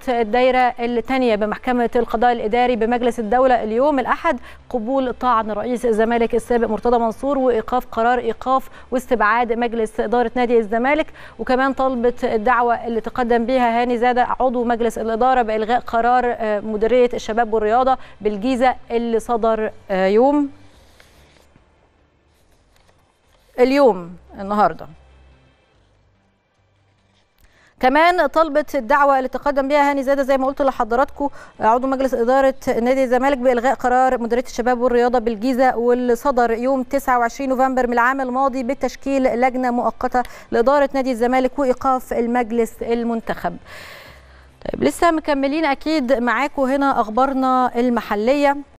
الدايره الثانيه بمحكمه القضاء الاداري بمجلس الدوله اليوم الاحد قبول طعن رئيس الزمالك السابق مرتضى منصور وايقاف قرار ايقاف واستبعاد مجلس اداره نادي الزمالك وكمان طلبت الدعوه اللي تقدم بها هاني زاده عضو مجلس الاداره بالغاء قرار مديريه الشباب والرياضه بالجيزه اللي صدر يوم اليوم النهارده كمان طلبت الدعوه اللي تقدم بها هاني زاده زي ما قلت لحضراتكم عضو مجلس اداره نادي الزمالك بالغاء قرار مديريه الشباب والرياضه بالجيزه واللي صدر يوم 29 نوفمبر من العام الماضي بتشكيل لجنه مؤقته لاداره نادي الزمالك وايقاف المجلس المنتخب. طيب لسه مكملين اكيد معاكم هنا اخبارنا المحليه